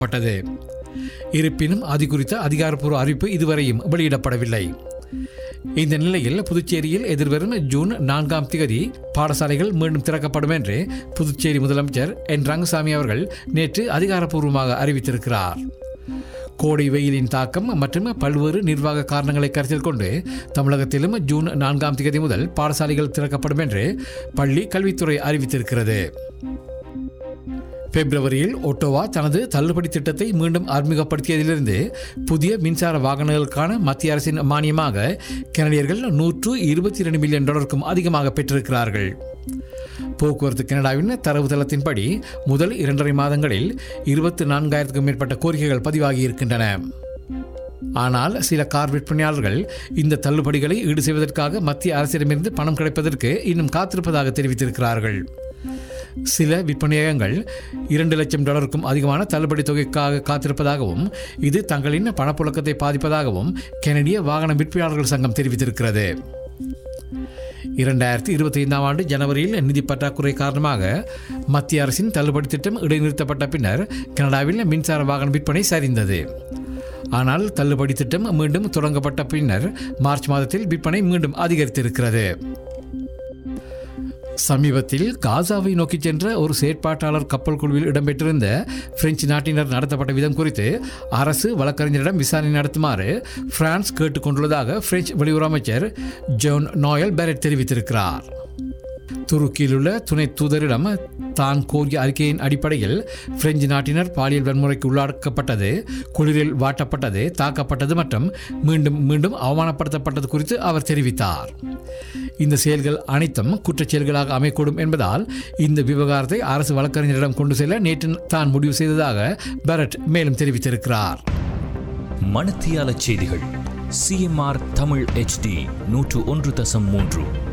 பட்டது இருப்பினும் அது குறித்த அதிகாரப்பூர்வ அறிவிப்பு இதுவரையும் வெளியிடப்படவில்லை இந்த நிலையில் புதுச்சேரியில் எதிர்வரும் ஜூன் நான்காம் தேதி பாடசாலைகள் மீண்டும் திறக்கப்படும் என்று புதுச்சேரி முதலமைச்சர் என் ரங்கசாமி அவர்கள் நேற்று அதிகாரப்பூர்வமாக அறிவித்திருக்கிறார் கோடை வெயிலின் தாக்கம் மற்றும் பல்வேறு நிர்வாக காரணங்களை கருத்தில் கொண்டு தமிழகத்திலும் ஜூன் நான்காம் தேதி முதல் பாடசாலைகள் திறக்கப்படும் என்று பள்ளி கல்வித்துறை அறிவித்திருக்கிறது பிப்ரவரியில் ஒட்டோவா தனது தள்ளுபடி திட்டத்தை மீண்டும் அறிமுகப்படுத்தியதிலிருந்து புதிய மின்சார வாகனங்களுக்கான மத்திய அரசின் மானியமாக கனடியர்கள் நூற்று இருபத்தி இரண்டு மில்லியன் டாலருக்கும் அதிகமாக பெற்றிருக்கிறார்கள் போக்குவரத்து கனடாவின் தரவுத்தளத்தின்படி முதல் இரண்டரை மாதங்களில் இருபத்தி நான்காயிரத்துக்கும் மேற்பட்ட கோரிக்கைகள் பதிவாகி இருக்கின்றன ஆனால் சில கார் விற்பனையாளர்கள் இந்த தள்ளுபடிகளை ஈடு செய்வதற்காக மத்திய அரசிடமிருந்து பணம் கிடைப்பதற்கு இன்னும் காத்திருப்பதாக தெரிவித்திருக்கிறார்கள் சில விற்பனையகங்கள் இரண்டு லட்சம் டாலருக்கும் அதிகமான தள்ளுபடி தொகைக்காக காத்திருப்பதாகவும் இது தங்களின் பணப்புழக்கத்தை பாதிப்பதாகவும் கனடிய வாகன விற்பனையாளர்கள் சங்கம் தெரிவித்திருக்கிறது இரண்டாயிரத்தி இருபத்தி ஐந்தாம் ஆண்டு ஜனவரியில் நிதி பற்றாக்குறை காரணமாக மத்திய அரசின் தள்ளுபடி திட்டம் இடைநிறுத்தப்பட்ட பின்னர் கனடாவில் மின்சார வாகன விற்பனை சரிந்தது ஆனால் தள்ளுபடி திட்டம் மீண்டும் தொடங்கப்பட்ட பின்னர் மார்ச் மாதத்தில் விற்பனை மீண்டும் அதிகரித்திருக்கிறது சமீபத்தில் காசாவை நோக்கி சென்ற ஒரு செயற்பாட்டாளர் கப்பல் குழுவில் இடம்பெற்றிருந்த பிரெஞ்சு நாட்டினர் நடத்தப்பட்ட விதம் குறித்து அரசு வழக்கறிஞரிடம் விசாரணை நடத்துமாறு பிரான்ஸ் கேட்டுக்கொண்டுள்ளதாக பிரெஞ்சு வெளியுறவு அமைச்சர் ஜோன் நோயல் பெரட் தெரிவித்திருக்கிறார் துருக்கியில் உள்ள துணை தூதரிடம் தான் கோரிய அறிக்கையின் அடிப்படையில் பிரெஞ்சு நாட்டினர் பாலியல் வன்முறைக்கு உள்ளாக்கப்பட்டது குளிரில் வாட்டப்பட்டது தாக்கப்பட்டது மற்றும் மீண்டும் மீண்டும் அவமானப்படுத்தப்பட்டது குறித்து அவர் தெரிவித்தார் இந்த செயல்கள் அனைத்தும் குற்றச் செயல்களாக அமையக்கூடும் என்பதால் இந்த விவகாரத்தை அரசு வழக்கறிஞரிடம் கொண்டு செல்ல நேற்று தான் முடிவு செய்ததாக பெரட் மேலும் தெரிவித்திருக்கிறார் மணத்தியால செய்திகள் சிஎம்ஆர் தமிழ் HD நூற்று ஒன்று தசம் மூன்று